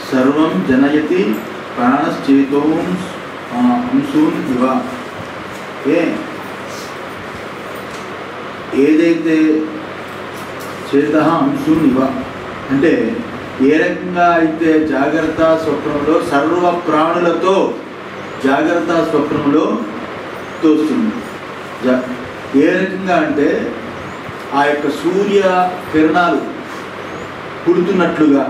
సర్వం జనయతి ప్రాణశ్చేతో అంశూన్ ఇవ ఏ ఏదైతే చేత అంశూన్ ఇవ అంటే ఏ రకంగా అయితే జాగ్రత్త స్వప్నంలో సర్వ ప్రాణులతో జాగ్రత్త స్వప్నంలో తోస్తుంది జా- ఏ రకంగా అంటే ఆ యొక్క సూర్య కిరణాలు పుడుతున్నట్లుగా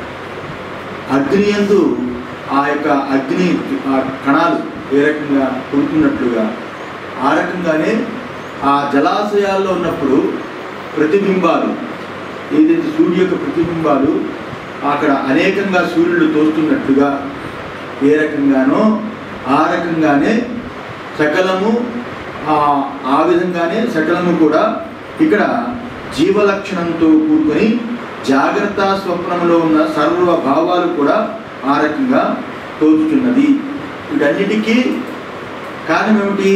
అగ్ని యందు ఆ యొక్క అగ్ని ఆ కణాలు ఏ రకంగా పుడుతున్నట్లుగా ఆ రకంగానే ఆ జలాశయాల్లో ఉన్నప్పుడు ప్రతిబింబాలు ఏదైతే సూర్య యొక్క ప్రతిబింబాలు అక్కడ అనేకంగా సూర్యుడు తోస్తున్నట్లుగా ఏ రకంగానో ఆ రకంగానే సకలము ఆ ఆ విధంగానే సకలము కూడా ఇక్కడ జీవలక్షణంతో కూడుకొని జాగ్రత్త స్వప్నంలో ఉన్న సర్వ భావాలు కూడా ఆ రకంగా తోచుతున్నది వీటన్నిటికీ కారణం ఏమిటి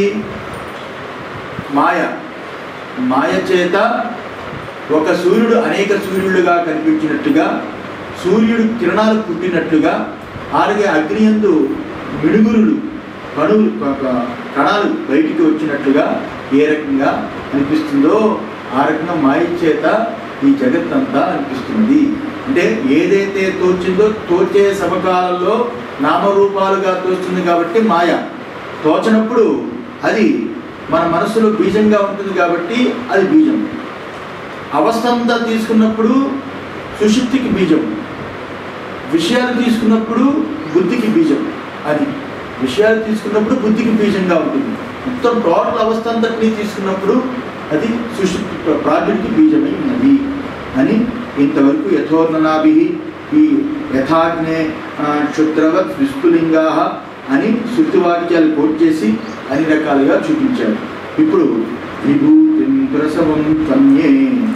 మాయ మాయ చేత ఒక సూర్యుడు అనేక సూర్యుడుగా కనిపించినట్టుగా సూర్యుడు కిరణాలు పుట్టినట్లుగా అలాగే అగ్నియందు మిడుగురులు కణువులు క- క- కణాలు బయటికి వచ్చినట్లుగా ఏ రకంగా అనిపిస్తుందో ఆ రకంగా మాయ చేత ఈ జగత్తంతా అనిపిస్తుంది అంటే ఏదైతే తోచిందో తోచే సమకాలంలో నామరూపాలుగా తోస్తుంది కాబట్టి మాయ తోచనప్పుడు అది మన మనసులో బీజంగా ఉంటుంది కాబట్టి అది బీజం అవస్థంతా తీసుకున్నప్పుడు సుషుప్తికి బీజం విషయాలు తీసుకున్నప్పుడు బుద్ధికి బీజం అది విషయాలు తీసుకున్నప్పుడు బుద్ధికి బీజంగా ఉంటుంది మొత్తం టోటల్ అవస్థ అంతటినీ తీసుకున్నప్పుడు అది సుషుప్తి ప్రాజెక్ట్కి బీజమై ఉన్నది అని ఇంతవరకు యథోర్ణనాభి ఈ యథాగ్నే ఆ, క్షుద్రవత్ విస్ఫులింగా అని శృతివాక్యాలు కోట్ చేసి అన్ని రకాలుగా చూపించారు ఇప్పుడు విభూతిం ప్రసవం త్వన్యే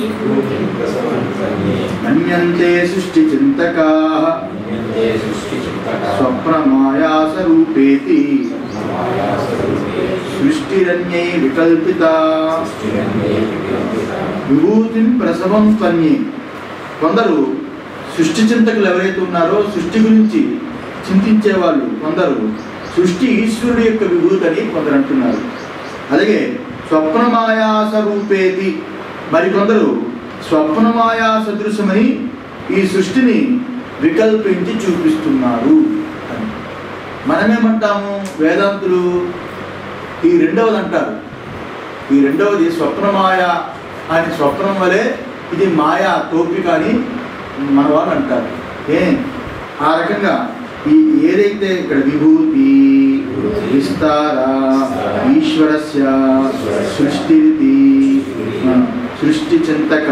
మన్యంతే సృష్టి చింతకా స్వప్నమాయాస రూపేతి సృష్టిరన్యై వికల్పిత విభూతిం ప్రసవం త్వన్యే కొందరు సృష్టి చింతకులు ఎవరైతే ఉన్నారో సృష్టి గురించి చింతించే వాళ్ళు కొందరు సృష్టి ఈశ్వరుడు యొక్క విభూతి అని కొందరు అంటున్నారు అలాగే స్వప్నమాయాస రూపేతి మరికొందరు స్వప్నమాయా సదృశమని ఈ సృష్టిని వికల్పించి చూపిస్తున్నారు అని మనమేమంటాము వేదాంతులు ఈ రెండవది అంటారు ఈ రెండవది స్వప్నమాయ అని స్వప్నం వలె ఇది మాయా తోపిక అని మన వాళ్ళు అంటారు ఏ ఆ రకంగా ఈ ఏదైతే ఇక్కడ విభూతి విస్తార ఈశ్వరస్య సృష్టిరితి ఆ, సృష్టి చింతక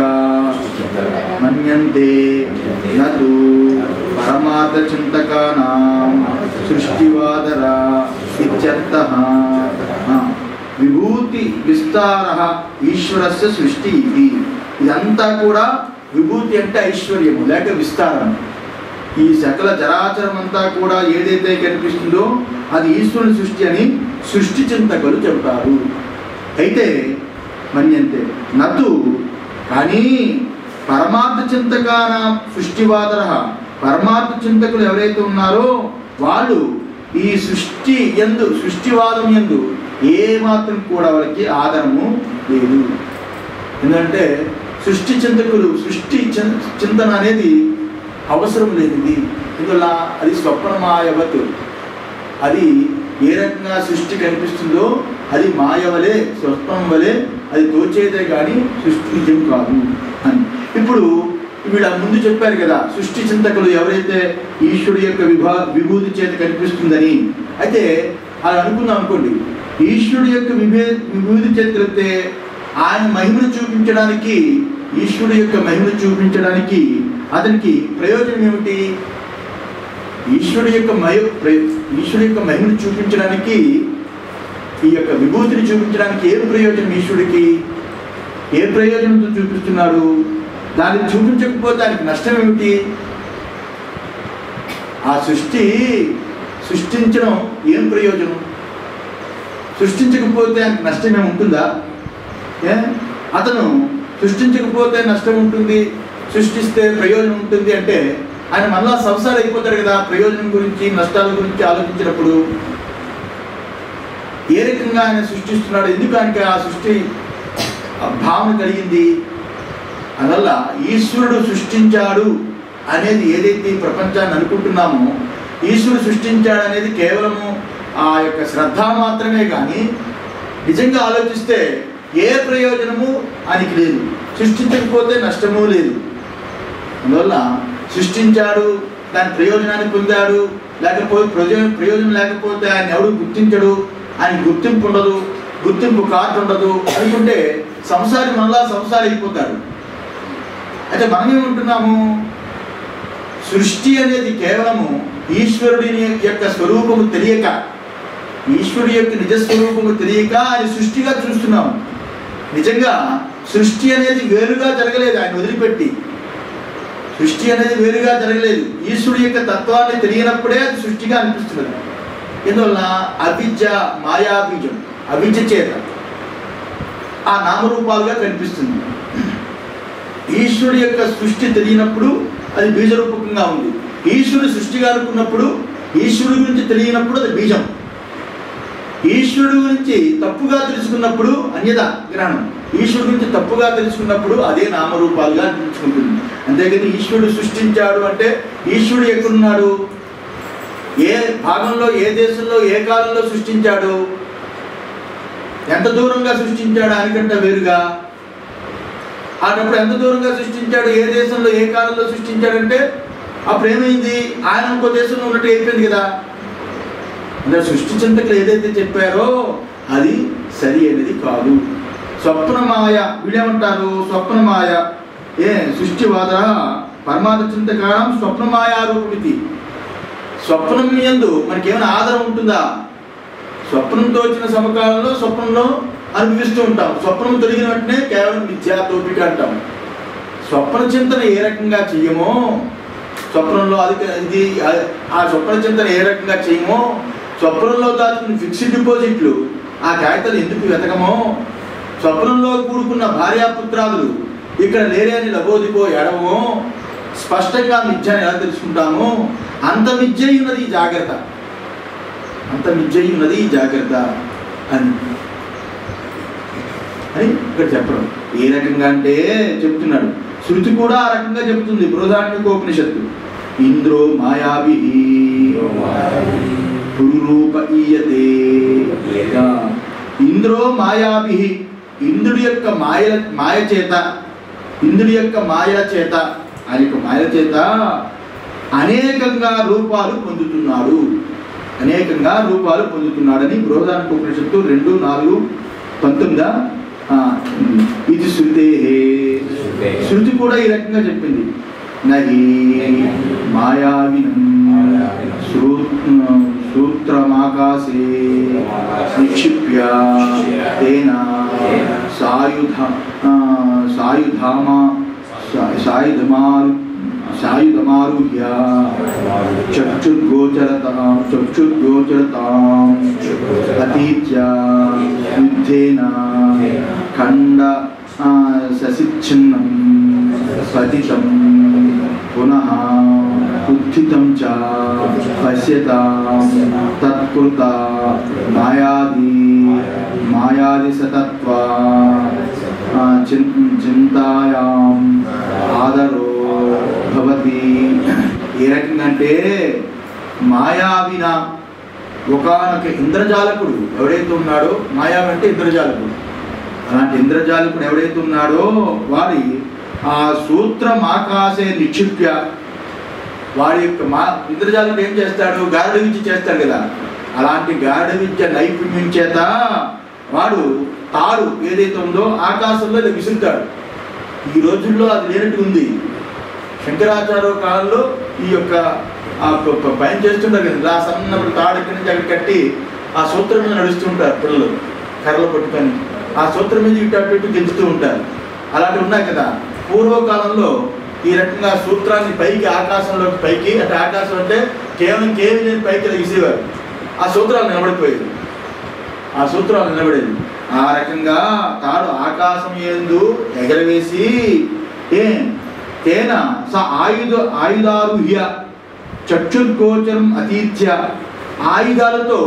మన్యంతే నతు పరమార్థ చింతకానాం సృష్టివాదర ఇత్యర్థః ఆ, విభూతి విస్తార ఈశ్వరస్య సృష్టి ఇది ఇదంతా కూడా విభూతి అంటే ఐశ్వర్యము లేక విస్తారం ఈ సకల చరాచరం అంతా కూడా ఏదైతే కనిపిస్తుందో అది ఈశ్వరుని సృష్టి అని సృష్టి చింతకులు చెబుతారు అయితే మన్యంతే నతు కానీ పరమార్థ చింతకాన సృష్టివాదర పరమార్థ చింతకులు ఎవరైతే ఉన్నారో వాళ్ళు ఈ సృష్టి ఎందు సృష్టివాదం ఎందు ఏ మాత్రం కూడా వాళ్ళకి ఆధారము లేదు ఎందుకంటే సృష్టి చింతకులు సృష్టి చిం- చింతన అనేది అవసరం లేనిది ఇందువల్ల అది స్వప్నమాయవత్ అది ఏ రకంగా సృష్టి కనిపిస్తుందో అది మాయ వలె స్వప్నం వలె అది తోచేదే కానీ సృష్టి నిజం కాదు అని ఇప్పుడు వీళ్ళ ముందు చెప్పారు కదా సృష్టి చింతకులు ఎవరైతే ఈశ్వరుడు యొక్క విభా విభూతి చేత కనిపిస్తుందని అయితే అది అనుకుందాం అనుకోండి ఈశ్వరుడు యొక్క విభే విభూతి చేత కలిపితే ఆయన మహిమను చూపించడానికి ఈశ్వరుడు యొక్క మహిమను చూపించడానికి అతనికి ప్రయోజనం ఏమిటి ఈశ్వరుడు యొక్క మయ ప్ర- ఈశ్వరుడు యొక్క మహిమను చూపించడానికి ఈ యొక్క విభూతిని చూపించడానికి ఏం ప్రయోజనం ఈశ్వరుడికి ఏ ప్రయోజనంతో చూపిస్తున్నారు దాన్ని చూపించకపోతే దానికి నష్టం ఏమిటి ఆ సృష్టి సృష్టించడం ఏం ప్రయోజనం సృష్టించకపోతే ఆయనకు నష్టం ఏమి ఉంటుందా ఏ అతను సృష్టించకపోతే నష్టం ఉంటుంది సృష్టిస్తే ప్రయోజనం ఉంటుంది అంటే ఆయన మళ్ళా సంసారం అయిపోతాడు కదా ప్రయోజనం గురించి నష్టాల గురించి ఆలోచించినప్పుడు ఏ రకంగా ఆయన సృష్టిస్తున్నాడు ఎందుకు ఆయనకి ఆ సృష్టి ఆ భావన కలిగింది అందువల్ల ఈశ్వరుడు సృష్టించాడు అనేది ఏదైతే ఈ ప్రపంచాన్ని అనుకుంటున్నామో ఈశ్వరుడు సృష్టించాడు అనేది కేవలము ఆ యొక్క శ్రద్ధ మాత్రమే కానీ నిజంగా ఆలోచిస్తే ఏ ప్రయోజనము ఆయనకి లేదు సృష్టించకపోతే నష్టము లేదు అందువల్ల సృష్టించాడు దాని ప్రయోజనాన్ని పొందాడు లేకపోతే ప్రయోజనం ప్రయోజనం లేకపోతే ఆయన ఎవడు గుర్తించడు ఆయన గుర్తింపు ఉండదు గుర్తింపు కార్డు ఉండదు అనుకుంటే సంసారి మళ్ళా సంసారి అయిపోతాడు అయితే మనం ఏమంటున్నాము సృష్టి అనేది కేవలము ఈశ్వరుడిని యొక్క స్వరూపము తెలియక ఈశ్వరుడి యొక్క నిజ స్వరూపము తెలియక ఆయన సృష్టిగా చూస్తున్నాము నిజంగా సృష్టి అనేది వేరుగా జరగలేదు ఆయన వదిలిపెట్టి సృష్టి అనేది వేరుగా జరగలేదు ఈశ్వరుడి యొక్క తత్వాన్ని తెలియనప్పుడే అది సృష్టిగా అనిపిస్తున్నది ఎందువల్ల అవిద్య మాయాబీజం అవిద్య చేత ఆ నామరూపాలుగా కనిపిస్తుంది ఈశ్వరుడి యొక్క సృష్టి తెలియనప్పుడు అది బీజరూపకంగా ఉంది ఈశ్వరుడు సృష్టిగా అనుకున్నప్పుడు ఈశ్వరుడి గురించి తెలియనప్పుడు అది బీజం ఈశ్వరుడు గురించి తప్పుగా తెలుసుకున్నప్పుడు అన్యద గ్రహణం ఈశ్వరుడు గురించి తప్పుగా తెలుసుకున్నప్పుడు అదే నామరూపాలుగా తెలుసుకుంటుంది అంతేగాని ఈశ్వరుడు సృష్టించాడు అంటే ఈశ్వరుడు ఎక్కడున్నాడు ఏ భాగంలో ఏ దేశంలో ఏ కాలంలో సృష్టించాడు ఎంత దూరంగా సృష్టించాడు ఆయనకంటే వేరుగా అన్నప్పుడు ఎంత దూరంగా సృష్టించాడు ఏ దేశంలో ఏ కాలంలో సృష్టించాడంటే అప్పుడు ఏమైంది ఆయన ఇంకో దేశంలో ఉన్నట్టు అయిపోయింది కదా అంటే సృష్టి చింతకులు ఏదైతే చెప్పారో అది సరి అనేది కాదు స్వప్నమాయ వీళ్ళేమంటారు స్వప్నమాయ ఏ సృష్టివాద పరమాత్మ చింతకాలం స్వప్నమాయా రూపమితి స్వప్నం ఎందు మనకేమైనా ఆధారం ఉంటుందా స్వప్నంతో వచ్చిన సమకాలంలో స్వప్నంలో అనుభవిస్తూ ఉంటాం స్వప్నం తొలగిన వెంటనే కేవలం మిథ్యా తోపిక అంటాం స్వప్న చింతన ఏ రకంగా చెయ్యమో స్వప్నంలో అది ఇది ఆ స్వప్న చింతన ఏ రకంగా చేయమో స్వప్నంలో దాచుకున్న ఫిక్స్డ్ డిపాజిట్లు ఆ కాగితాలు ఎందుకు వెతకమో స్వప్నంలో కూడుకున్న భార్యాపుత్రాదులు ఇక్కడ లేరే అని లబోదిబో ఎడమో స్పష్టంగా మిథ్యని ఎలా తెలుసుకుంటామో అంత మిథ్య ఉన్నది ఈ జాగ్రత్త అంత మిథ్య ఉన్నది ఈ జాగ్రత్త అని అని ఇక్కడ చెప్పడం ఏ రకంగా అంటే చెప్తున్నాడు శృతి కూడా ఆ రకంగా చెప్తుంది బృహదారణ్యకోపనిషత్తు ఇంద్రో మాయాభి పురురూప ఈయతే ఆ, ఇంద్రో మాయాభి ఇంద్రుడి యొక్క మాయ మాయ చేత ఇంద్రుడి యొక్క మాయ చేత ఆయన యొక్క మాయ చేత అనేకంగా రూపాలు పొందుతున్నాడు అనేకంగా రూపాలు పొందుతున్నాడని బృహదానికి ఉపనిషత్తు రెండు నాలుగు పంతొమ్మిదా ఆ, ఇది శృతే శృతి కూడా ఈ రకంగా చెప్పింది నహి మాయావినం సూ- సూత్రమాకాశే నిక్షిప్య తేన సాయుధ ఆ, సాయుధామ సా- సాయుధమారు సాయుధమారుహ్య చక్షుర్గోచరతాం చక్షుర్గోచరతాం అతీత్య యుద్ధేన ఖండ ఆ, ససిచ్ఛిన్నం పతితం పునః ఉత్థితం చ పశ్యతాం తత్కృత మాయాది మాయాది సతత్వా ఆ, చిన్- చింతాయాం ఆదరో భవతి ఏ రకంగా అంటే మాయావిన ఒకనొక ఇంద్రజాలకుడు ఎవడైతే ఉన్నాడో మాయావి అంటే ఇంద్రజాలకుడు అలాంటి ఇంద్రజాలకుడు ఎవడైతే ఉన్నాడో వాడి ఆ సూత్రం ఆకాశే నిక్షిప్య వాడి యొక్క మా ఇంద్రజాలకుడు ఏం చేస్తాడు గారుడ విద్య చేస్తాడు కదా అలాంటి గారుడ విద్య నైపుణ్యం చేత వాడు తాడు ఏదైతే ఉందో ఆకాశంలో ఇలా విసురుతాడు ఈ రోజుల్లో అది లేనట్టు ఉంది శంకరాచార్య కాలంలో ఈ యొక్క ఆ ప- ప- పైన చేస్తుంటారు కదా ఇలా సన్నప్పుడు తాడు ఇక్కడి నుంచి అక్కడ కట్టి ఆ సూత్రం మీద నడుస్తుంటారు పిల్లలు కర్రలు పట్టుకొని ఆ సూత్రం మీద ఇటు అటు ఇటు గెలుస్తూ ఉంటారు అలాంటివి ఉన్నాయి కదా పూర్వకాలంలో ఈ రకంగా సూత్రాన్ని పైకి ఆకాశంలోకి పైకి అంటే ఆకాశం అంటే కేవలం కేవలం లేని పైకి ఇలా విసిరేవారు ఆ సూత్రాలు నిలబడిపోయేది ఆ సూత్రాలు నిలబడేది ఆ రకంగా తాడు ఆకాశం ఎందు ఎగరవేసి ఏ తేన స ఆయుధ ఆయుధారుహ్య చక్షుర్గోచరం అతీత్య ఆయుధాలతో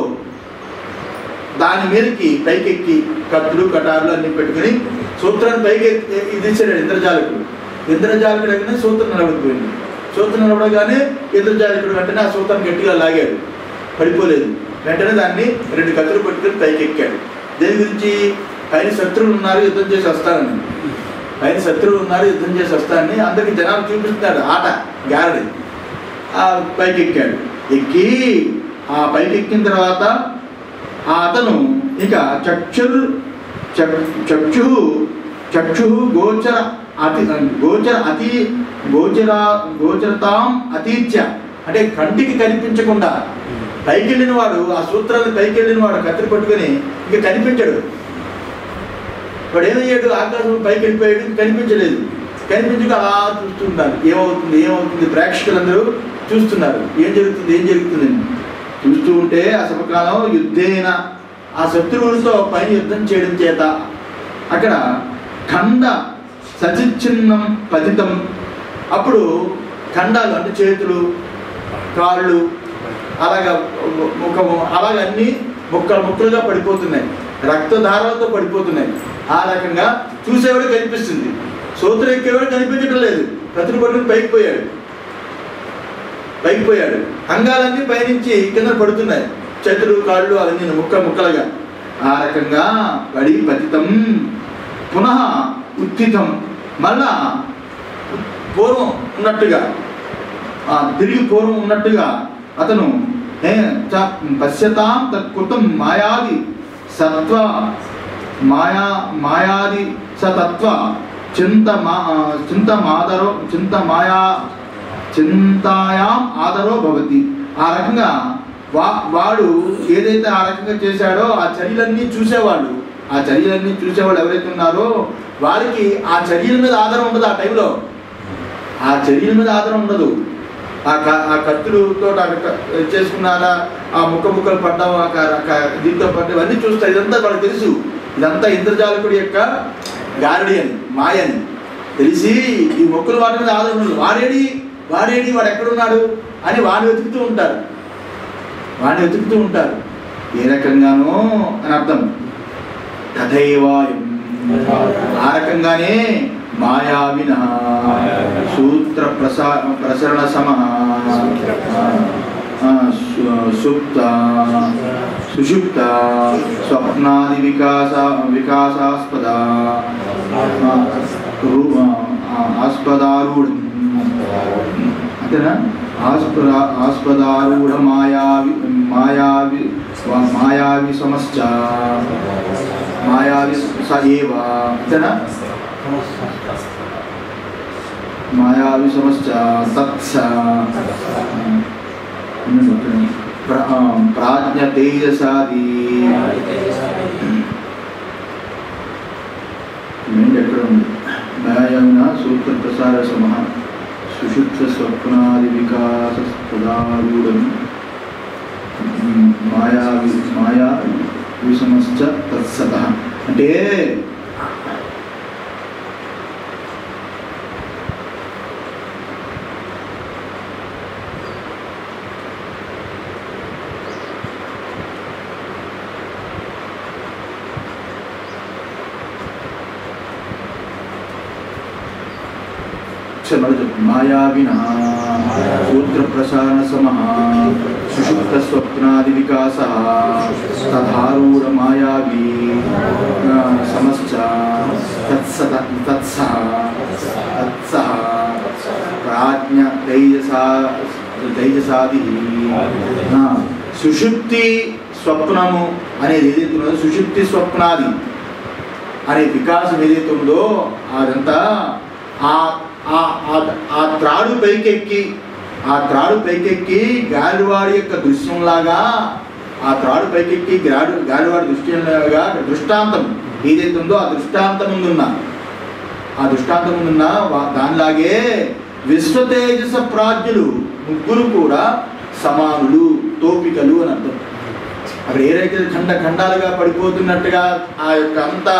దాని మీదకి పైకెక్కి కత్తులు కటారులు అన్ని పెట్టుకుని సూత్రాన్ని పైకి ఎత్తి- ఇది ఇచ్చాడు ఇంద్రజాలకుడు ఇంద్రజాలకుడు వెంటనే సూత్రం నిలబడిపోయింది సూత్రం నిలబడగానే ఇంద్రజాలకుడు వెంటనే ఆ సూత్రం గట్టిగా లాగాడు పడిపోలేదు వెంటనే దాన్ని రెండు కత్తులు పట్టుకుని పైకి ఎక్కాడు దేని గురించి పైన శత్రువులు ఉన్నారు యుద్ధం చేసి వస్తారని పైన శత్రువులు ఉన్నారు యుద్ధం చేసి వస్తారని అందరికి జనాలు చూపిస్తున్నాడు ఆట గారడి ఆ పైకి ఎక్కాడు ఎక్కి ఆ పైకి ఎక్కిన తర్వాత ఆ అతను ఇక చక్షుర్ చక్- చక్షు చక్షు గోచర అతి గోచర అతి గోచర గోచరతాం అతీత్య అంటే కంటికి కనిపించకుండా పైకి వెళ్ళిన వాడు ఆ సూత్రాన్ని పైకి వెళ్ళిన వాడు కత్తిరి పట్టుకొని ఇక కనిపించడు వాడు ఏమయ్యాడు ఆకాశం పైకి వెళ్ళిపోయాడు ఇంక కనిపించలేదు కనిపించక అలా చూస్తుంటారు ఏమవుతుంది ఏమవుతుంది ప్రేక్షకులందరూ చూస్తున్నారు ఏం జరుగుతుంది ఏం జరుగుతుంది అని. చూస్తూ ఉంటే ఆ సమకాలం యుద్ధేన ఆ శత్రువులతో పైన యుద్ధం చేయడం చేత అక్కడ ఖండ సచిచ్ఛిన్నం పతితం అప్పుడు ఖండాలు అంటే చేతులు కాళ్ళు అలాగా ముఖము అలాగ అన్ని ముక్కలు ముక్కలుగా పడిపోతున్నాయి రక్తధారాలతో పడిపోతున్నాయి ఆ రకంగా చూసేవాడు కనిపిస్తుంది సూత్రం ఎక్కేవాడు కనిపించడం లేదు కత్తులు పట్టుకుని పైకి పోయాడు పైకి పోయాడు అంగాలన్నీ పైనుంచి కింద పడుతున్నాయి చేతులు కాళ్ళు అవన్నీ ముక్క ముక్కలుగా ఆ రకంగా పడి పతితం పునః ఉత్థితం మళ్ళా పూర్వం ఉన్నట్టుగా ఆ తిరిగి పూర్వం ఉన్నట్టుగా అతను ఏ చ పశ్యతాం తత్కృతం మాయాది సత్వ మాయా మాయాది సతత్వ చింత మా చింత మాదరో చింత మాయా చింతాయాం ఆదరో భవతి ఆ రకంగా వా వాడు ఏదైతే ఆ రకంగా చేశాడో ఆ చర్యలన్నీ చూసేవాళ్ళు ఆ చర్యలన్నీ చూసేవాళ్ళు ఎవరైతే ఉన్నారో వారికి ఆ చర్యల మీద ఆధారం ఉండదు ఆ టైంలో ఆ చర్యల మీద ఆధారం ఉండదు ఆ క ఆ కత్తులతో ఆ క- చేసుకున్నారా ఆ ముక్క ముక్కలు పడ్డాం ఆ క- క- దీంతో పడ్డా ఇవన్నీ చూస్తాయి ఇదంతా వాళ్ళకి తెలుసు ఇదంతా ఇంద్రజాలకుడి యొక్క గారడి అని మాయని తెలిసి ఈ మొక్కలు వాటి మీద ఆధారం ఉండదు వాడేడి వాడేడి వాడు ఎక్కడున్నాడు అని వాడిని వెతుకుతూ ఉంటారు వాడిని వెతుకుతూ ఉంటారు ఏ రకంగానో అని అర్థం తథైవాయం ఆ రకంగానే మాయావిన సూత్ర ప్రసా ప్రసరణ సమ సుప్త సుషుప్త స్వప్నాది వికాస వికాసాస్పద ఆ, రూ- ఆ, ఆస్పదారూఢం అంతేనా ఆస్పద ఆస్పదారూఢ మాయావి మాయావి మాయావి సమశ్చ మాయావి స ఏవ అంతేనా మాయావి సమశ్చ తత్స ప్ర- ఆ, ప్రాజ్ఞ తేజసాది మైండ్ ఎక్కడ ఉంది మాయావిన సూత్ర ప్రసార సమ సుషుప్త స్వప్నాది వికాస పదారూఢం మాయావి మాయా విషమశ్చ తత్సత అంటే క్షమలు చెప్పు మాయావిన సూత్ర ప్రసారణ సమ సుషుప్త స్వప్నాది వికాస తధారూఢ మాయావి ఆ, సమశ్చ తత్సత తత్స తత్స ప్రాజ్ఞ తైజసా తైజసాది ఆ, సుషుప్తి స్వప్నము అనేది ఏదైతే ఉన్నదో సుషుప్తి స్వప్నాది అనే వికాసం ఏదైతే ఉందో అదంతా ఆ ఆ- ఆ- ఆ త్రాడు పైకెక్కి ఆ త్రాడు పైకెక్కి గాలివాడి యొక్క దృశ్యంలాగా ఆ త్రాడు పైకెక్కి గాలి గాలివాడి దృశ్యంలాగా దృష్టాంతం ఏదైతే ఉందో ఆ దృష్టాంతం ముందున్న ఆ దృష్టాంతం ముందున్న వా- దానిలాగే విశ్వతేజస ప్రాజ్ఞులు ముగ్గురు కూడా సమానులు తోపికలు అని అర్థం అక్కడ ఏ రైతు ఖండ ఖండాలుగా పడిపోతున్నట్టుగా ఆ యొక్క అంత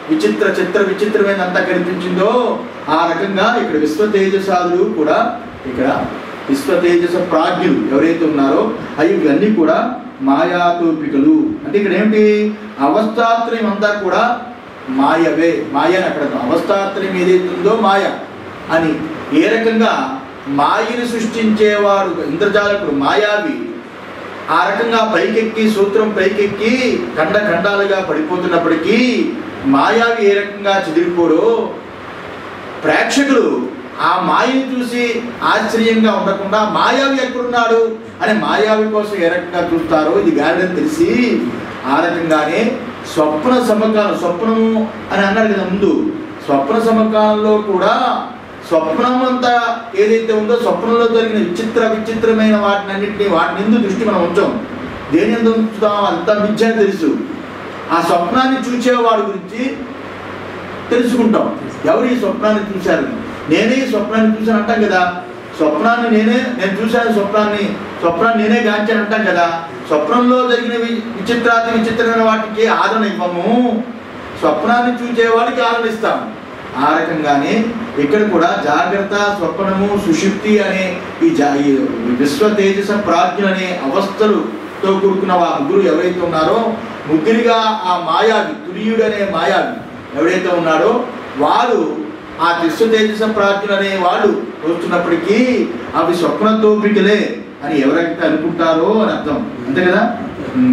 విచిత్ర చిత్ర విచిత్రమైన అంతా కనిపించిందో ఆ రకంగా ఇక్కడ విశ్వ తేజసాదులు కూడా ఇక్కడ విశ్వ తేజస ప్రాజ్ఞులు ఎవరైతే ఉన్నారో అవి ఇవన్నీ కూడా మాయాతోపికలు అంటే ఇక్కడ ఏమిటి అవస్థాత్రయం అంతా కూడా మాయవే మాయ అని అక్కడ అవస్థాత్రయం ఏదైతే ఉందో మాయ అని ఏ రకంగా మాయని సృష్టించేవాడు ఇంద్రజాలకుడు మాయావి ఆ రకంగా పైకెక్కి సూత్రం పైకెక్కి ఖండ ఖండాలుగా పడిపోతున్నప్పటికీ మాయావి ఏ రకంగా చెదిరిపోడో ప్రేక్షకులు ఆ మాయని చూసి ఆశ్చర్యంగా ఉండకుండా మాయావి ఎక్కడున్నాడు అని మాయావి కోసం ఏ రకంగా చూస్తారో ఇది గాడిదని తెలిసి ఆ రకంగానే స్వప్న సమకాలం స్వప్నము అని అన్నారు కదా ముందు స్వప్న సమకాలంలో కూడా స్వప్నం అంతా ఏదైతే ఉందో స్వప్నంలో జరిగిన విచిత్ర విచిత్రమైన వాటిని అన్నింటినీ వాటిని ఎందు దృష్టి మనం ఉంచాం దేని ఎందు ఉంచుతాం అంతా మిథ్య అని తెలుసు ఆ స్వప్నాన్ని చూసేవాడి గురించి తెలుసుకుంటాం ఎవరు ఈ స్వప్నాన్ని చూశారు నేనే ఈ స్వప్నాన్ని చూశాను అంటాం కదా స్వప్నాన్ని నేనే నేను చూశాను స్వప్నాన్ని స్వప్నాన్ని నేనే గాంచాను అంటాం కదా స్వప్నంలో జరిగిన వి- విచిత్రాతి విచిత్రమైన వాటికి ఆదరణ ఇవ్వము స్వప్నాన్ని చూసేవాడికి ఆదరణ ఇస్తాం ఆ రకంగానే ఇక్కడ కూడా జాగ్రత్త స్వప్నము సుషుప్తి అనే ఈ జా ఈ విశ్వ తేజస ప్రాజ్ఞ అనే అవస్థలుతో కూడుకున్న ఆ ముగ్గురు ఎవరైతే ఉన్నారో ముగ్గురిగా ఆ మాయావి తురియుడు అనే మాయావి ఎవరైతే ఉన్నాడో వారు ఆ విశ్వ తేజస ప్రాజ్ఞులు అనే వాళ్ళు చూస్తున్నప్పటికీ అవి స్వప్నతోపికలే అని ఎవరైతే అనుకుంటారో అని అర్థం అంతే కదా ఉమ్.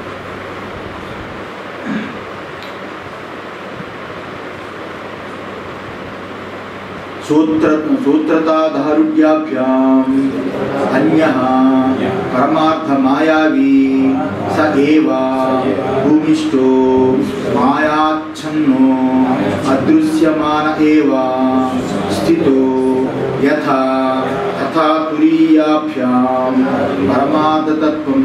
సూత్ర సూత్రతాదారుఢ్యాభ్యాం అన్య పరమార్థ మాయావి స ఏవ భూమిష్టో మాయాచ్ఛన్నో అదృశ్యమాన ఏవ స్థితో యథా తథా తురీయాభ్యాం పరమార్థతత్వం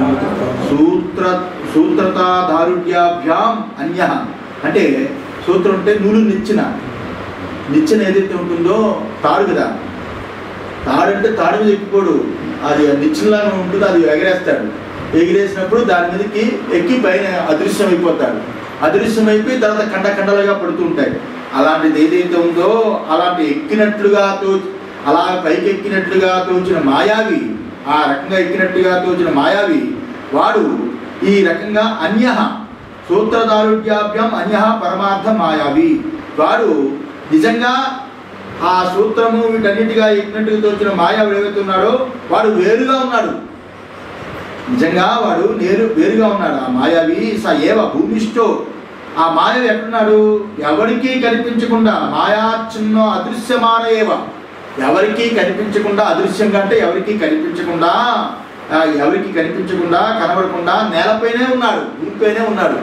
సూత్ర సూత్రతాదారుఢ్యాభ్యాం అన్య అంటే సూత్రం అంటే నూలు నిచ్చిన నిచ్చెన ఏదైతే ఉంటుందో తాడు కదా తాడు అంటే తాడు మీద ఎక్కిపోడు అది నిచ్చెనలాగా ఉంటుంది అది ఎగరేస్తాడు ఎగిరేసినప్పుడు దాని మీదకి ఎక్కి పైన అదృశ్యం అయిపోతాడు అదృశ్యం అయిపోయి తర్వాత కండ కండలుగా పడుతూ ఉంటాయి అలాంటిది ఏదైతే ఉందో అలాంటి ఎక్కినట్లుగా తో అలా పైకి ఎక్కినట్లుగా తోచిన మాయావి ఆ రకంగా ఎక్కినట్టుగా తోచిన మాయావి వాడు ఈ రకంగా అన్య సూత్రదారుఢ్యాభ్యం అన్య పరమార్థ మాయావి వాడు నిజంగా ఆ సూత్రము వీటన్నిటిగా ఎక్కినట్టుగా తోచిన మాయావుడు ఏవైతే ఉన్నాడో వాడు వేరుగా ఉన్నాడు నిజంగా వాడు నేరు వేరుగా ఉన్నాడు ఆ మాయావి స ఏవ భూమిష్టో ఆ మాయావి ఎక్కడున్నాడు ఎవరికీ కనిపించకుండా మాయాచిన్న అదృశ్యమాన ఏవ ఎవరికీ కనిపించకుండా అదృశ్యంగా అంటే ఎవరికీ కనిపించకుండా ఆ, ఎవరికి కనిపించకుండా కనబడకుండా నేలపైనే ఉన్నాడు భూమిపైనే ఉన్నాడు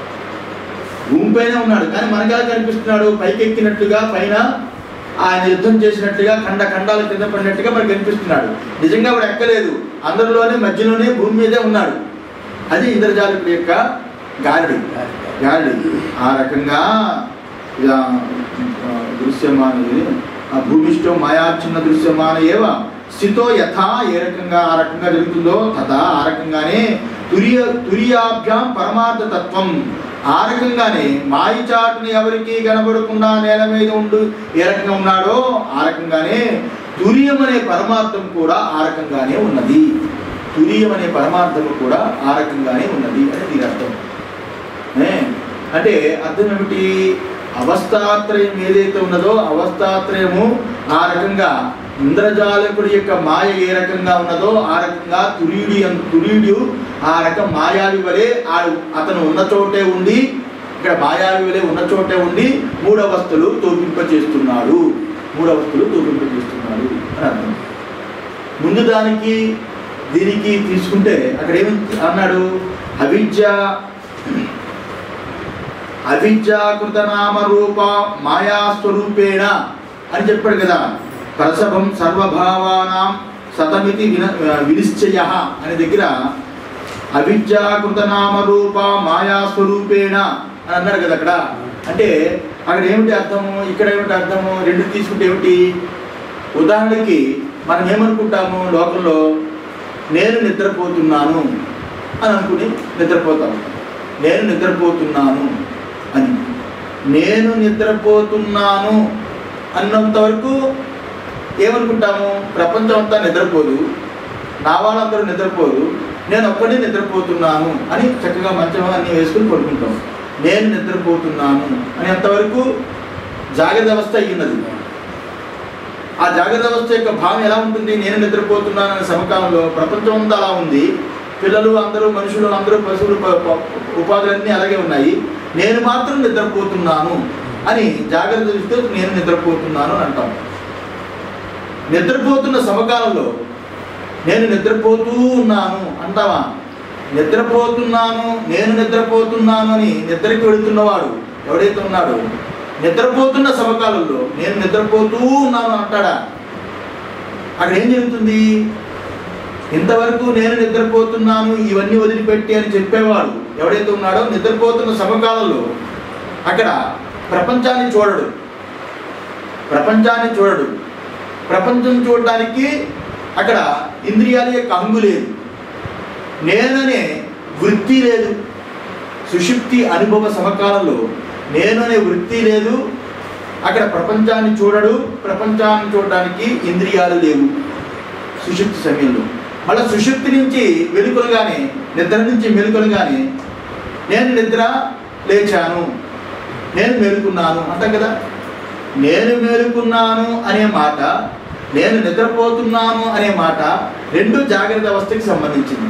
భూమిపైనే ఉన్నాడు కానీ మనకి ఎలా కనిపిస్తున్నాడు పైకి ఎక్కినట్టుగా పైన ఆయన యుద్ధం చేసినట్టుగా ఖండ ఖండాలు కింద పడినట్టుగా మనకు కనిపిస్తున్నాడు నిజంగా వాడు ఎక్కలేదు అందరిలోనే మధ్యలోనే భూమి మీదే ఉన్నాడు అది ఇంద్రజాలికుడి యొక్క గారడి గారడి ఆ రకంగా ఇలా, ఆ, దృశ్యమానది ఆ భూమిష్టో మాయాచిన్న దృశ్యమాన ఏవ స్థితో యథా ఏ రకంగా ఆ రకంగా జరుగుతుందో తథా ఆ రకంగానే తురియ తురియాభ్యాం పరమార్థ తత్వం ఆ రకంగానే మాయి చాటుని ఎవరికి కనబడకుండా నేల మీద ఉండు ఏ రకంగా ఉన్నాడో ఆ రకంగానే తురియం అనే పరమార్థం కూడా ఆ రకంగానే ఉన్నది తురియం అనే పరమార్థం కూడా ఆ రకంగానే ఉన్నది అని దీని అర్థం ఏ? అంటే అర్థం ఏమిటి అవస్థాత్రయం ఏదైతే ఉన్నదో అవస్థాత్రయము ఆ రకంగా ఇంద్రజాలకుడి యొక్క మాయ ఏ రకంగా ఉన్నదో ఆ రకంగా తురీడి తురీడు ఆ రకం మాయావి వలె ఆ అతను ఉన్న చోటే ఉండి ఇక్కడ మాయావి వలె ఉన్న చోటే ఉండి మూడవస్థలు తోపింపచేస్తున్నాడు మూడవస్థలు తోపింపచేస్తున్నాడు అని అర్థం ముందు దానికి దీనికి తీసుకుంటే అక్కడ ఏమి అన్నాడు అవిద్య అవిద్యాకృత నామ రూప మాయాస్వరూపేణ అని చెప్పాడు కదా ప్రసభం సర్వభావానాం సతమితి విన వినిశ్చయ అనే దగ్గర అవిద్యాకృత నామ రూప మాయాస్వరూపేణ అని అన్నాడు కదా అక్కడ అంటే అక్కడ ఏమిటి అర్థము ఇక్కడ ఏమిటి అర్థము రెండు తీసుకుంటే ఏమిటి ఉదాహరణకి మనం ఏమనుకుంటాము లోకంలో నేను నిద్రపోతున్నాను అని అనుకుని నిద్రపోతాము నేను నిద్రపోతున్నాను అని నేను నిద్రపోతున్నాను అన్నంత వరకు ఏమనుకుంటాము ప్రపంచం అంతా నిద్రపోదు నా వాళ్ళందరూ నిద్రపోదు నేను ఒక్కడే నిద్రపోతున్నాను అని చక్కగా మంచం అన్ని వేసుకుని పడుకుంటాం నేను నిద్రపోతున్నాను అని అంతవరకు జాగ్రత్త అవస్థ అయ్యున్నది ఆ జాగ్రత్త అవస్థ యొక్క భావం ఎలా ఉంటుంది నేను నిద్రపోతున్నాను అనే సమకాలంలో ప్రపంచం అంతా అలా ఉంది పిల్లలు అందరూ మనుషులు అందరూ పశువులు ప- ప- ఉపాధులన్నీ అలాగే ఉన్నాయి నేను మాత్రం నిద్రపోతున్నాను అని జాగ్రత్త దృష్టితో నేను నిద్రపోతున్నాను అని అంటాం నిద్రపోతున్న సమకాలంలో నేను నిద్రపోతూ ఉన్నాను అంటావా నిద్రపోతున్నాను నేను నిద్రపోతున్నాను అని నిద్రకి వెళుతున్నవాడు ఎవడైతే ఉన్నాడో నిద్రపోతున్న సమకాలంలో నేను నిద్రపోతూ ఉన్నాను అంటాడా అక్కడ ఏం జరుగుతుంది ఇంతవరకు నేను నిద్రపోతున్నాను ఇవన్నీ వదిలిపెట్టి అని చెప్పేవాడు ఎవడైతే ఉన్నాడో నిద్రపోతున్న సమకాలంలో అక్కడ ప్రపంచాన్ని చూడడు ప్రపంచాన్ని చూడడు ప్రపంచం చూడడానికి అక్కడ ఇంద్రియాల యొక్క హంగు లేదు నేననే వృత్తి లేదు సుషుప్తి అనుభవ సమకాలంలో నేను అనే వృత్తి లేదు అక్కడ ప్రపంచాన్ని చూడడు ప్రపంచాన్ని చూడడానికి ఇంద్రియాలు లేవు సుషుప్తి సమయంలో మళ్ళీ సుషుప్తి నుంచి వెలుకొనగానే నిద్ర నుంచి మెలుకొనగానే నేను నిద్ర లేచాను నేను మేలుకున్నాను అంటాం కదా నేను మేలుకున్నాను అనే మాట నేను నిద్రపోతున్నాను అనే మాట రెండు జాగ్రత్త అవస్థకి సంబంధించింది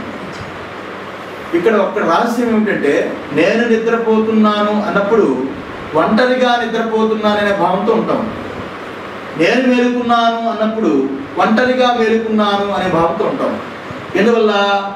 ఇక్కడ ఒక్క రహస్యం ఏమిటంటే నేను నిద్రపోతున్నాను అన్నప్పుడు ఒంటరిగా నిద్రపోతున్నాను అనే భావంతో ఉంటాం నేను మేలుకున్నాను అన్నప్పుడు ఒంటరిగా మేలుకున్నాను అనే భావంతో ఉంటాం ఎందువల్ల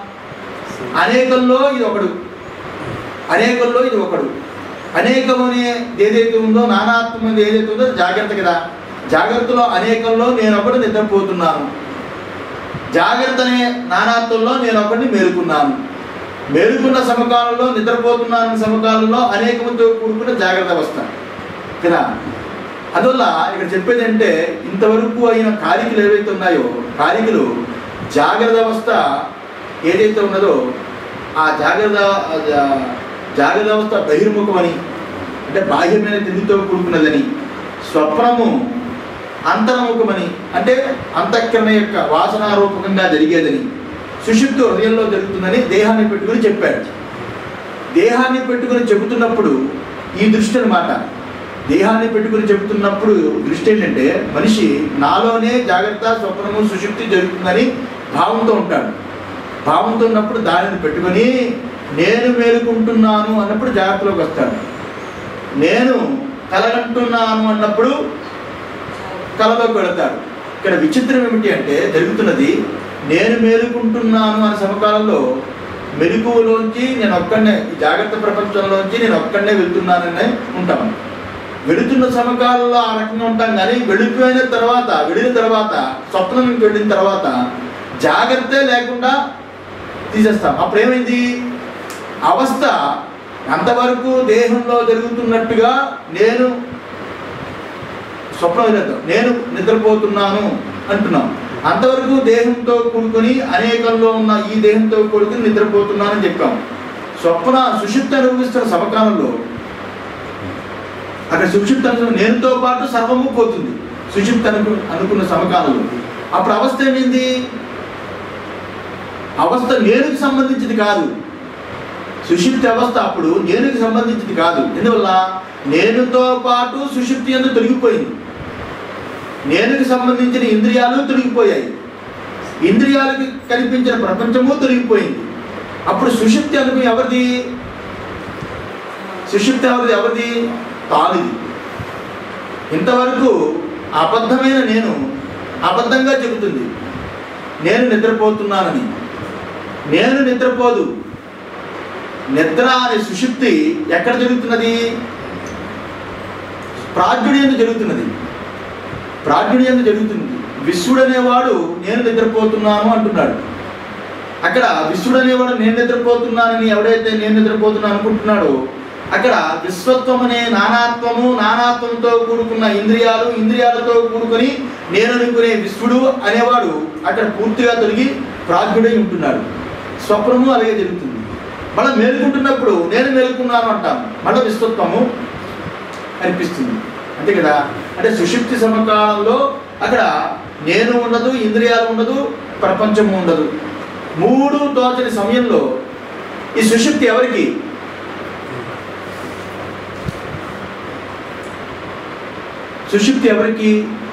అనేకంలో ఇది ఒకడు అనేకంలో ఇది ఒకడు అనేకం అనే ఏదైతే ఉందో నానాత్వం అనేది ఏదైతే ఉందో అది జాగ్రత్త కదా జాగ్రత్తలో అనేకంలో నేను ఒకటి నిద్రపోతున్నాను జాగ్రత్త అనే నానాత్వంలో నేను ఒకటి మేలుకున్నాను మేలుకున్న సమకాలంలో నిద్రపోతున్నాను సమకాలంలో అనేకముతో కూడుకున్న జాగ్రత్త అవస్థ కదా అందువల్ల ఇక్కడ చెప్పేది అంటే ఇంతవరకు అయిన కారికలు ఏవైతే ఉన్నాయో కారికలు జాగ్రత్త అవస్థ ఏదైతే ఉన్నదో ఆ జాగ్రత్త ఆ జా- జాగ్రత్త అవస్థ బహిర్ముఖమని అంటే బాహ్యమైన తిండితో కూడుకున్నదని స్వప్నము అంతర్ముఖమని అంటే అంతఃకరణ యొక్క వాసనారూపకంగా జరిగేదని సుషుప్తి హృదయంలో జరుగుతుందని దేహాన్ని పెట్టుకుని చెప్పాడు దేహాన్ని పెట్టుకుని చెబుతున్నప్పుడు ఈ దృష్టి అన్నమాట దేహాన్ని పెట్టుకుని చెబుతున్నప్పుడు దృష్టి ఏంటంటే మనిషి నాలోనే జాగ్రత్త స్వప్నము సుషుప్తి జరుగుతుందని భావంతో ఉంటాడు భావంతో ఉన్నప్పుడు దానిని పెట్టుకొని నేను మేలుకుంటున్నాను అన్నప్పుడు జాగ్రత్తలోకి వస్తాడు నేను కలగంటున్నాను అన్నప్పుడు కలలోకి వెళతాడు ఇక్కడ విచిత్రం ఏమిటి అంటే జరుగుతున్నది నేను మేలుకుంటున్నాను అనే సమకాలంలో మెలకువలోంచి నేను ఒక్కడనే ఈ జాగ్రత్త ప్రపంచంలోంచి నేను ఒక్కడనే వెళ్తున్నానని ఉంటాను వెళుతున్న సమకాలంలో ఆ రకంగా ఉంటాం కానీ వెళ్ళిపోయిన తర్వాత వెళ్ళిన తర్వాత స్వప్నంకి వెళ్ళిన తర్వాత జాగ్రత్తే లేకుండా తీసేస్తాం అప్పుడు ఏమైంది అవస్థ అంతవరకు దేహంలో జరుగుతున్నట్టుగా నేను స్వప్నం చేద్దాం నేను నిద్రపోతున్నాను అంటున్నాం అంతవరకు దేహంతో కూడుకొని అనేకంలో ఉన్న ఈ దేహంతో కూడుకుని నిద్రపోతున్నానని చెప్పాం స్వప్న సుషుప్త అనుభవిస్తున్న సమకాలంలో అక్కడ సుషుప్త అనుభవం నేనుతో పాటు సర్వము పోతుంది సుషుప్త అను అనుకున్న సమకాలంలో అప్పుడు అవస్థ ఏమైంది అవస్థ నేనుకి సంబంధించింది కాదు సుషుప్తి అవస్థ అప్పుడు నేనుకి సంబంధించింది కాదు ఎందువల్ల నేనుతో పాటు సుషుప్తి అందు తొలగిపోయింది నేనుకి సంబంధించిన ఇంద్రియాలు తొలగిపోయాయి ఇంద్రియాలకి కనిపించిన ప్రపంచము తొలగిపోయింది అప్పుడు సుషుప్తి అనుభవం ఎవరిది సుషుప్తి ఎవరిది ఎవరిది తానుది ఇంతవరకు అబద్ధమైన నేను అబద్ధంగా చెబుతుంది నేను నిద్రపోతున్నానని నేను నిద్రపోదు నిద్ర అనే సుషుప్తి ఎక్కడ జరుగుతున్నది ప్రాజ్ఞుడి ఎందు జరుగుతున్నది ప్రాజ్ఞుడి ఎందు జరుగుతుంది విశ్వడు అనేవాడు నేను నిద్రపోతున్నాను అంటున్నాడు అక్కడ విశ్వడు అనేవాడు నేను నిద్రపోతున్నానని ఎవడైతే నేను నిద్రపోతున్నాను అనుకుంటున్నాడో అక్కడ విశ్వత్వం అనే నానాత్వము నానాత్వంతో కూడుకున్న ఇంద్రియాలు ఇంద్రియాలతో కూడుకొని నేను అనుకునే విశ్వడు అనేవాడు అక్కడ పూర్తిగా తొలగి ప్రాజ్ఞుడై ఉంటున్నాడు స్వప్నము అలాగే జరుగుతుంది మళ్ళీ మేలుకుంటున్నప్పుడు నేను మేలుకున్నాను అంటాను మళ్ళీ విశ్వత్వము కనిపిస్తుంది అంతే కదా అంటే సుషుప్తి సమకాలంలో అక్కడ నేను ఉండదు ఇంద్రియాలు ఉండదు ప్రపంచము ఉండదు మూడు తోచని సమయంలో ఈ సుషుప్తి ఎవరికి సుషుప్తి ఎవరికి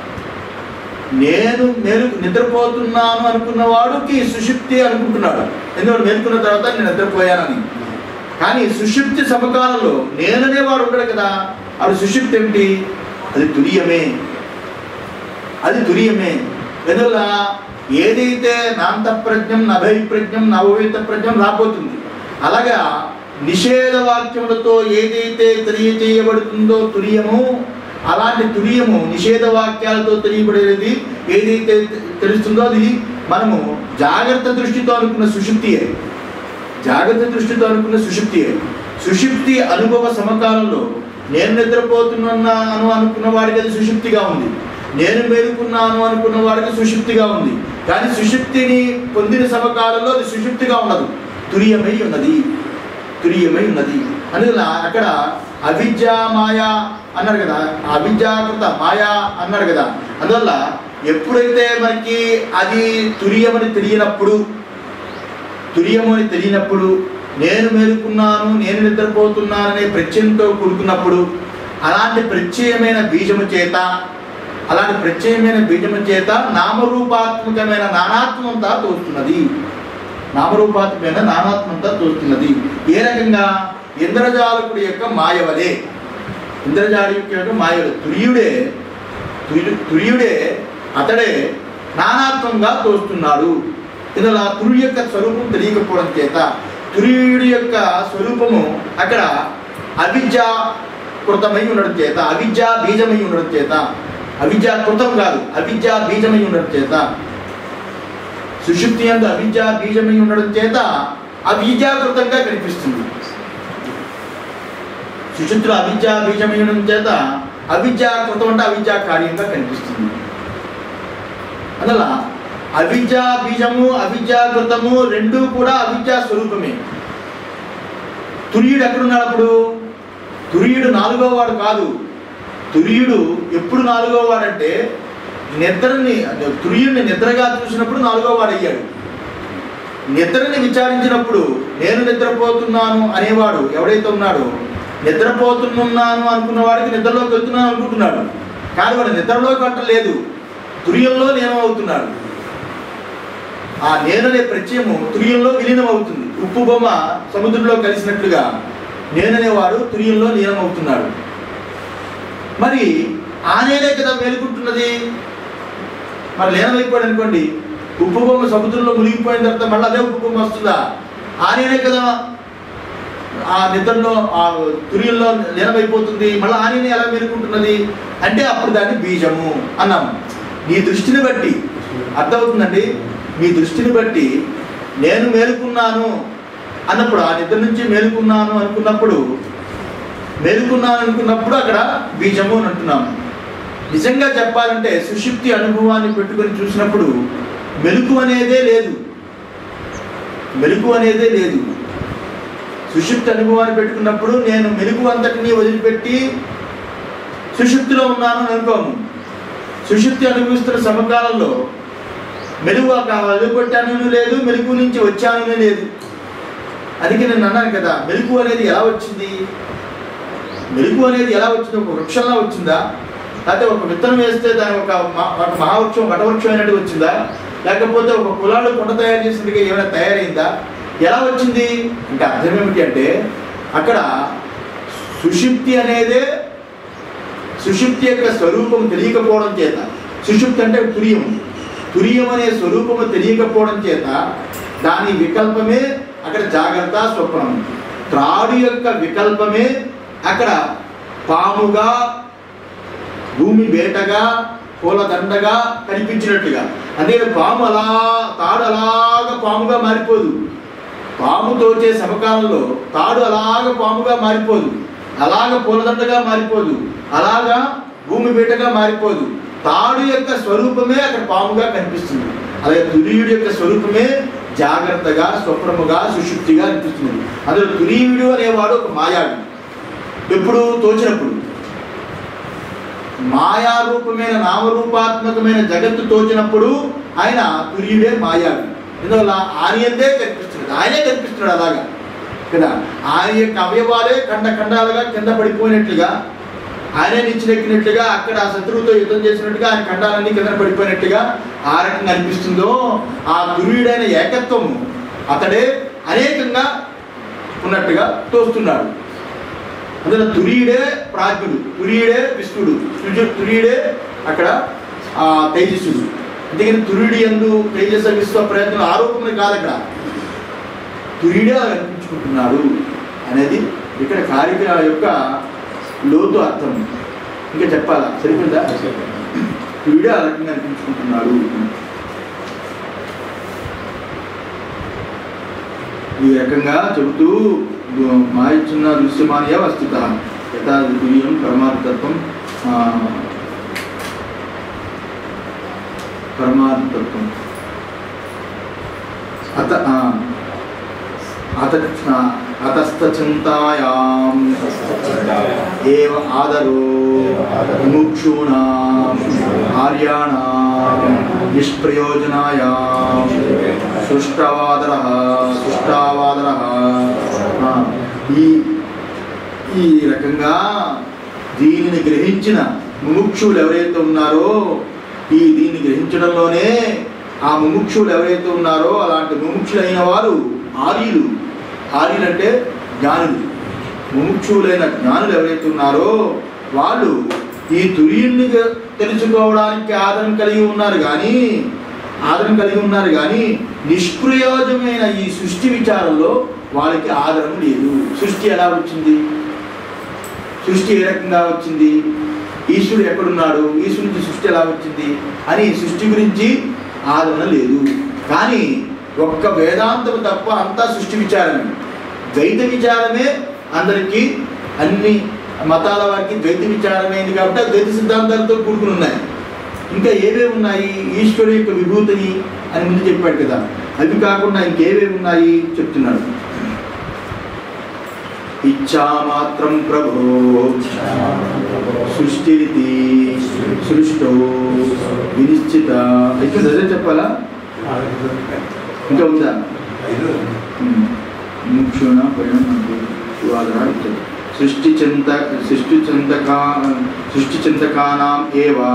నేను మేలు నిద్రపోతున్నాను అనుకున్న వాడుకి సుషుప్తి అనుకుంటున్నాడు ఎందుకంటే మేలుకున్న తర్వాత నేను నిద్రపోయానని కానీ సుషుప్తి సమకాలంలో నేననే వాడు ఉండడు కదా అది సుషుప్తి ఏమిటి అది తురియమే అది తురియమే ఎందువల్ల ఏదైతే నాంత ప్రజ్ఞం నభైప్రజ్ఞం నవోహిత ప్రజ్ఞం రాబోతుంది అలాగా నిషేధ వాక్యములతో ఏదైతే తెలియచేయబడుతుందో తురియము అలాంటి తురియము నిషేధ వాక్యాలతో తెలియబడేది ఏదైతే తెలుస్తుందో అది మనము జాగ్రత్త దృష్టితో అనుకున్న సుషుప్తియే జాగ్రత్త దృష్టితో అనుకున్న సుషుప్తియే సుషుప్తి అనుభవ సమకాలంలో నేను నిద్రపోతున్నాను అనుకున్న వాడికి అది సుషుప్తిగా ఉంది నేను మేలుకున్నాను అనుకున్న వాడికి సుషుప్తిగా ఉంది కానీ సుషుప్తిని పొందిన సమకాలంలో అది సుషుప్తిగా ఉండదు తురియమై ఉన్నది తురియమై ఉన్నది అందువల్ల అక్కడ అవిద్య మాయ అన్నారు కదా అవిద్యాకృత మాయ అన్నారు కదా అందువల్ల ఎప్పుడైతే మనకి అది తురియమని తెలియనప్పుడు తురియము అని తెలియనప్పుడు నేను మేలుకున్నాను నేను నిద్రపోతున్నాననే ప్రత్యయంతో కూడుకున్నప్పుడు అలాంటి ప్రత్యయమైన బీజము చేత అలాంటి ప్రత్యయమైన బీజము చేత నామరూపాత్మకమైన నానాత్మంతా తోస్తున్నది నామరూపాత్మకమైన నానాత్మంతా తోస్తున్నది ఏ రకంగా ఇంద్రజాలకుడి యొక్క మాయవలే ఇంద్రజాలికి యొక్క మాయవలే తుర్యుడే తుర్యు- తుర్యుడే అతడే నానాత్వంగా తోస్తున్నాడు ఇందులో తుర్యు యొక్క స్వరూపం తెలియకపోవడం చేత తుర్యుడి యొక్క స్వరూపము అక్కడ అవిద్య కృతమై ఉండడం చేత అవిద్య బీజమై ఉండడం చేత అవిద్య కృతం కాదు అవిద్య బీజమై ఉండడం చేత సుషుప్తి అందు అవిద్య బీజమై ఉండడం చేత అవిద్యాకృతంగా కనిపిస్తుంది సుషుప్తిలో అవిద్య బీజమై ఉండడం చేత అవిద్యాకృతం అంటే అవిద్యా కార్యంగా కనిపిస్తుంది అందువల్ల అవిద్యా బీజము అవిద్యాకృతము రెండు కూడా అవిద్యా స్వరూపమే తుర్యుడు ఎక్కడున్నాడు అప్పుడు తుర్యుడు నాలుగో వాడు కాదు తుర్యుడు ఎప్పుడు నాలుగో వాడంటే నిద్రని తుర్యుడిని నిద్రగా చూసినప్పుడు నాలుగో వాడు అయ్యాడు నిద్రని విచారించినప్పుడు నేను నిద్రపోతున్నాను అనేవాడు ఎవడైతే ఉన్నాడో నిద్రపోతున్నాను అనుకున్న వాడికి నిద్రలోకి వెళ్తున్నాను అనుకుంటున్నాడు కానీ వాడు నిద్రలోకి అంటలేదు తుర్యంలో నేను అవుతున్నాడు ఆ నేననే ప్రత్యయము తుర్యంలో విలీనం అవుతుంది ఉప్పు బొమ్మ సముద్రంలో కలిసినట్లుగా నేననేవాడు తుర్యంలో లీనం అవుతున్నాడు మరి ఆ నేనే కదా మేలుకుంటున్నది మరి లీనమైపోయాడు అనుకోండి ఉప్పు బొమ్మ సముద్రంలో మునిగిపోయిన తర్వాత మళ్ళీ అదే ఉప్పు బొమ్మ వస్తుందా ఆ నేనే కదా ఆ నిద్రలో ఆ తుర్యంలో లీనమైపోతుంది మళ్ళీ ఆ నేనే ఎలా మేలుకుంటున్నది అంటే అప్పుడు దాన్ని బీజము అన్నాము నీ దృష్టిని బట్టి అర్థమవుతుందండి మీ దృష్టిని బట్టి నేను మేలుకున్నాను అన్నప్పుడు ఆ నిద్ర నుంచి మేలుకున్నాను అనుకున్నప్పుడు మేలుకున్నాను అనుకున్నప్పుడు అక్కడ బీజము అని అంటున్నాము నిజంగా చెప్పాలంటే సుషుప్తి అనుభవాన్ని పెట్టుకొని చూసినప్పుడు మెలకు అనేదే లేదు మెలకు అనేదే లేదు సుషుప్తి అనుభవాన్ని పెట్టుకున్నప్పుడు నేను మెలకు అంతటిని వదిలిపెట్టి సుషుప్తిలో ఉన్నాను అని అనుకోము సుషుప్తి అనుభవిస్తున్న సమకాలంలో మెలుగు వదిలిపెట్టాను లేదు మెలుగు నుంచి వచ్చాను లేదు అందుకే నేను అన్నాను కదా మెలుగు అనేది ఎలా వచ్చింది మెలుగు అనేది ఎలా వచ్చింది ఒక వృక్షంలా వచ్చిందా లేకపోతే ఒక విత్తనం వేస్తే దాని ఒక మ- ఒక మహావృక్షం వటవృక్షం అయినట్టు వచ్చిందా లేకపోతే ఒక కులాలు కొండ తయారు చేసినట్టుగా ఏమైనా తయారైందా ఎలా వచ్చింది అంటే అర్థం ఏమిటి అంటే అక్కడ సుషుప్తి అనేదే సుషుప్తి యొక్క స్వరూపం తెలియకపోవడం చేత సుషుప్తి అంటే తురియం తురియం అనే స్వరూపము తెలియకపోవడం చేత దాని వికల్పమే అక్కడ జాగ్రత్త స్వప్నం త్రాడు యొక్క వికల్పమే అక్కడ పాముగా భూమి వేటగా పూలదండగా కనిపించినట్లుగా అందుకని పాము అలా తాడు అలాగా పాముగా మారిపోదు పాము తోచే సమకాలంలో తాడు అలాగ పాముగా మారిపోదు అలాగ పూలదండగా మారిపోదు అలాగా భూమి బీటగా మారిపోదు తాడు యొక్క స్వరూపమే అక్కడ పాముగా కనిపిస్తుంది అలాగే తురీయుడి యొక్క స్వరూపమే జాగ్రత్తగా స్వప్నముగా సుషుప్తిగా అనిపిస్తుంది అందులో తురీయుడు అనేవాడు ఒక మాయావి ఎప్పుడు తోచినప్పుడు మాయారూపమైన నామరూపాత్మకమైన జగత్తు తోచినప్పుడు ఆయన తుర్యుడే మాయావి ఎందువల్ల ఆయనందే కనిపిస్తున్నాడు ఆయనే కనిపిస్తున్నాడు అలాగా కదా ఆయన యొక్క అవయవాలే ఖండ ఖండాలుగా కింద పడిపోయినట్లుగా ఆయనే నిచ్చినెక్కినట్లుగా అక్కడ ఆ శత్రువుతో యుద్ధం చేసినట్టుగా ఆయన ఖండాలన్నీ కింద పడిపోయినట్టుగా ఆ రకంగా అనిపిస్తుందో ఆ తుర్యుడైన ఏకత్వము అతడే అనేకంగా ఉన్నట్టుగా తోస్తున్నాడు అందులో తురీడే ప్రాజ్ఞుడు తురీడే విష్ణుడు తుజ- తురీడే అక్కడ ఆ తేజస్సుడు అందుకని తురుడి ఎందు తేజస్సు విశ్వ ప్రయత్నం ఆరోపణ కాదు అక్కడ తురీడే అలా కనిపించుకుంటున్నాడు అనేది ఇక్కడ కారిక యొక్క లోతు అర్థం ఇంకా చెప్పాలా సరిపోయిందా తురీడే ఆ రకంగా అనిపించుకుంటున్నాడు ఈ రకంగా చెబుతూ మాయిచున్న దృశ్యమానయ వస్తుత యథా తుర్యం పరమార్థత్వం ఆ, పరమార్థత్వం అత ఆ, అత అతస్థచింతాయాం ఏవ ఆదరో ముముక్షూణాం ఆర్యాణాం నిష్ప్రయోజనాయాం సృష్టవాదర సృష్టావాదర ఆ, ఈ ఈ రకంగా దీనిని గ్రహించిన ముముక్షులు ఎవరైతే ఉన్నారో ఈ దీన్ని గ్రహించడంలోనే ఆ ముముక్షులు ఎవరైతే ఉన్నారో అలాంటి ముముక్షులైన వారు ఆర్యులు ఆర్యులు అంటే జ్ఞానులు ముముక్షులైన జ్ఞానులు ఎవరైతే ఉన్నారో వాళ్ళు ఈ తుర్యుణ్ణి తెలుసుకోవడానికి ఆదరణ కలిగి ఉన్నారు కానీ ఆదరణ కలిగి ఉన్నారు కానీ నిష్ప్రయోజమైన ఈ సృష్టి విచారంలో వాళ్ళకి ఆదరణ లేదు సృష్టి ఎలా వచ్చింది సృష్టి ఏ రకంగా వచ్చింది ఈశ్వరుడు ఎక్కడున్నాడు ఈశ్వరునికి సృష్టి ఎలా వచ్చింది అని సృష్టి గురించి ఆదరణ లేదు కానీ ఒక్క వేదాంతం తప్ప అంతా సృష్టి విచారమే ద్వైత విచారమే అందరికీ అన్ని మతాల వారికి ద్వైత విచారమైంది కాబట్టి ఆ ద్వైత సిద్ధాంతాలతో కూడుకుని ఉన్నాయి ఇంకా ఏవే ఉన్నాయి ఈశ్వరుడు యొక్క విభూతిని అని ముందు చెప్పాడు కదా అవి కాకుండా ఇంకేవేవి ఉన్నాయి చెప్తున్నాడు ఇచ్ఛామాత్రం ప్రభో సృష్టిరితి సృష్టో వినిశ్చిత అయితే అదే చెప్పాలా ఇంకా ఉందా ముక్షుణ పరిణామం ఇచ్చారు సృష్టి చింత సృష్టి చింతకా సృష్టి చింతకానాం ఏవా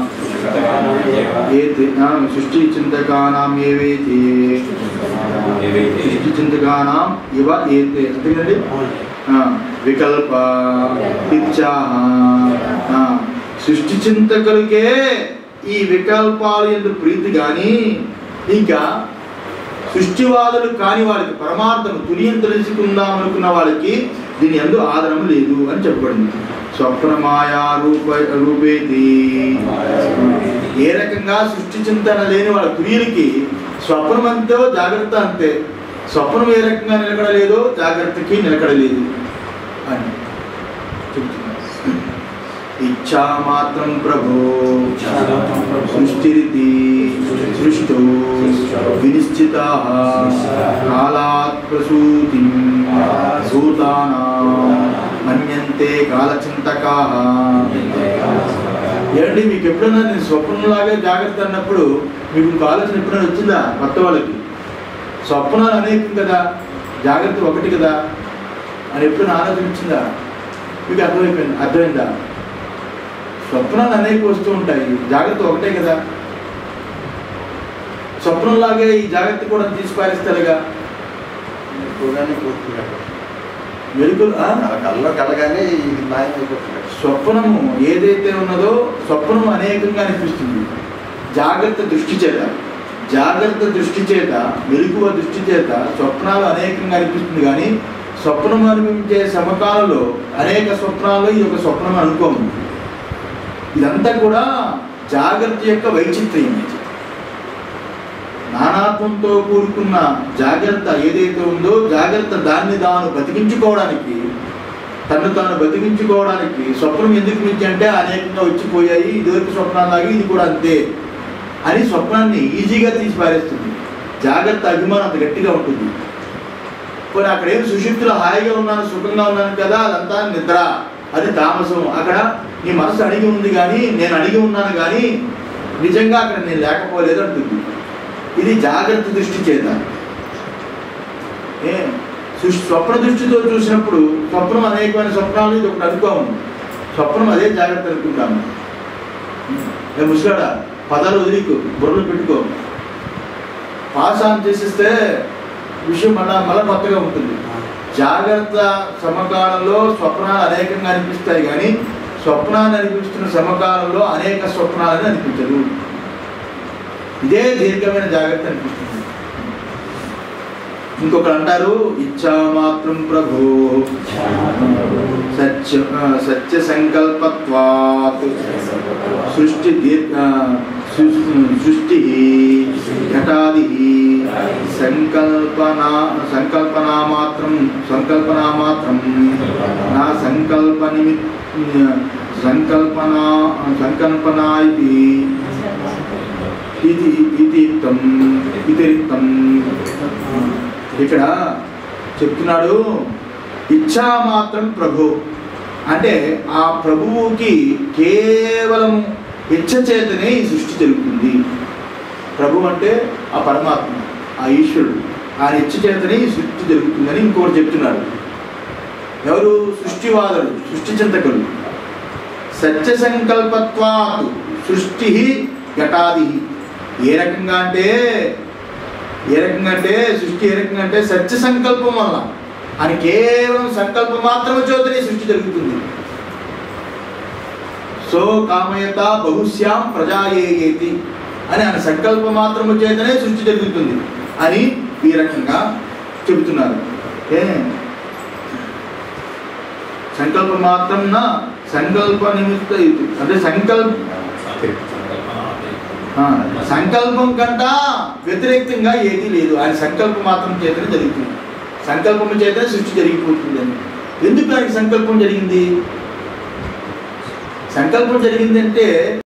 ఏతే ఆ, సృష్టి చింతకానాం ఏవేతి సృష్టి చింతకానాం ఇవ ఏతే అంతేనండి ఆ, వికల్ప ఇచ్చాహ ఆ, సృష్టి చింతకులకే ఈ వికల్పాలు ఎందుకు ప్రీతి కానీ ఇంకా సృష్టివాదులు కాని వాళ్ళకి పరమార్థం తునియం తెలుసుకుందాం అనుకున్న వాళ్ళకి దీని ఎందు ఆదరణ లేదు అని చెప్పబడింది స్వప్నమాయా రూప రూపేతి ఏ రకంగా సృష్టి చింతన లేని వాళ్ళ తురియులకి స్వప్నం అంతే జాగ్రత్త అంతే స్వప్నం ఏ రకంగా నిలకడలేదో జాగ్రత్తకి నిలకడలేదు అని చెప్తున్నారు ఇచ్ఛా మాత్రం ప్రభో సృష్టిరితి సృష్టో వినిశ్చిత కాలాత్ ప్రసూతిం భూతానా మన్యంతే కాలచింతకా ఏమండి మీకు ఎప్పుడైనా నేను స్వప్నంలాగే జాగ్రత్త అన్నప్పుడు మీకు ఇంకో ఆలోచన ఎప్పుడైనా వచ్చిందా కొత్త వాళ్ళకి స్వప్నాలు అనేకం కదా జాగ్రత్త ఒకటి కదా అని ఎప్పుడైనా ఆలోచన వచ్చిందా మీకు అర్థమైపోయింది అర్థమైందా స్వప్నాలు అనేక వస్తూ ఉంటాయి జాగ్రత్త ఒకటే కదా స్వప్నంలాగే ఈ జాగ్రత్త కూడా తీసి పారేస్తారుగా ఎక్కువగానే పోతున్నాడు మెరుకులు ఆ? కళ్ళలో కలగానే ఇది మాయమైపోతున్నాడు స్వప్నము ఏదైతే ఉన్నదో స్వప్నము అనేకంగా అనిపిస్తుంది జాగ్రత్త దృష్టి చేత జాగ్రత్త దృష్టి చేత మెలకువ దృష్టి చేత స్వప్నాలు అనేకంగా అనిపిస్తుంది కానీ స్వప్నం అనిపించే సమకాలంలో అనేక స్వప్నాల్లో ఇది ఒక స్వప్నం అనుకోము ఇదంతా కూడా జాగ్రత్త యొక్క వైచిత్ర్యం నానాత్వంతో కూడుకున్న జాగ్రత్త ఏదైతే ఉందో జాగ్రత్త దాన్ని తాను బతికించుకోవడానికి తను తాను బతికించుకోవడానికి స్వప్నం ఎందుకు మించి అంటే అనేకంగా వచ్చిపోయాయి ఇదివరకు స్వప్నాలాగా ఇది కూడా అంతే అని స్వప్నాన్ని ఈజీగా తీసి పారేస్తుంది జాగ్రత్త అభిమానం అంత గట్టిగా ఉంటుంది పోనీ అక్కడ ఏం సుషుప్తిలో హాయిగా ఉన్నాను సుఖంగా ఉన్నాను కదా అదంతా నిద్ర అది తామసం అక్కడ నీ మనసు అడిగి ఉంది కానీ నేను అడిగి ఉన్నాను కానీ నిజంగా అక్కడ నేను లేకపోలేదు అంటుంది ఇది జాగ్రత్త దృష్టి చేత ఏ సృష్టి స్వప్న దృష్టితో చూసినప్పుడు స్వప్నం అనేకమైన స్వప్నాలు ఇది ఒకటి అనుకోము స్వప్నం అదే జాగ్రత్త అనుకుంటాము ఏ ముసలాడా పదాలు వదిలికు బుర్రలు పెట్టుకో పాస్ ఆన్ చేసిస్తే విషయం మళ్ళా మళ్ళా కొత్తగా ఉంటుంది జాగ్రత్త సమకాలంలో స్వప్నాలు అనేకంగా అనిపిస్తాయి కానీ స్వప్నాన్ని అనిపిస్తున్న సమకాలంలో అనేక స్వప్నాలని అనిపించదు ఇదే దీర్ఘమైన జాగ్రత్త అనిపిస్తుంది ఇంకొకరు అంటారు ఇచ్చా మాత్రం ప్రభు సత్య ఆ, సత్య సంకల్పత్వాత్ సృష్టి దీర్ఘ సృ- సృష్టి ఘటాది సంకల్పనా సంకల్పనా మాత్రం సంకల్పనా మాత్రం నా సంకల్ప నిమిత్ సంకల్పనా సంకల్పనా ఇది ఇది ఇతిరిక్తం ఇతిరిక్తం ఇక్కడ చెప్తున్నాడు ఇచ్చా మాత్రం ప్రభు అంటే ఆ ప్రభువుకి కేవలం ఇచ్చ చేతనే ఈ సృష్టి జరుగుతుంది ప్రభు అంటే ఆ పరమాత్మ ఆ ఈశ్వరుడు ఆ ఇచ్చ చేతనే ఈ సృష్టి జరుగుతుందని ఇంకోటి చెప్తున్నాడు ఎవరు సృష్టివాదుడు సృష్టి చింతకులు సత్య సంకల్పత్వాత్ సృష్టి ఘటాది ఏ రకంగా అంటే ఏ రకంగా అంటే సృష్టి ఏ రకంగా అంటే సత్య సంకల్పం వల్ల అని కేవలం సంకల్పం మాత్రమే చోతనే సృష్టి జరుగుతుంది సో కామయత బహుశ్యాం ప్రజాయేతి అని ఆయన సంకల్పం మాత్రము చేతనే సృష్టి జరుగుతుంది అని ఈ రకంగా చెబుతున్నారు ఏ సంకల్పం మాత్రం సంకల్ప నిమిత్త ఇది. అంటే సంకల్ప ఆ, సంకల్పం కంట వ్యతిరేక్తంగా ఏదీ లేదు ఆయన సంకల్పం మాత్రం చేతనే జరుగుతుంది సంకల్పం చేతనే సృష్టి జరిగిపోతుంది అని ఎందుకు ఆయనకి సంకల్పం జరిగింది సంకల్పం జరిగిందంటే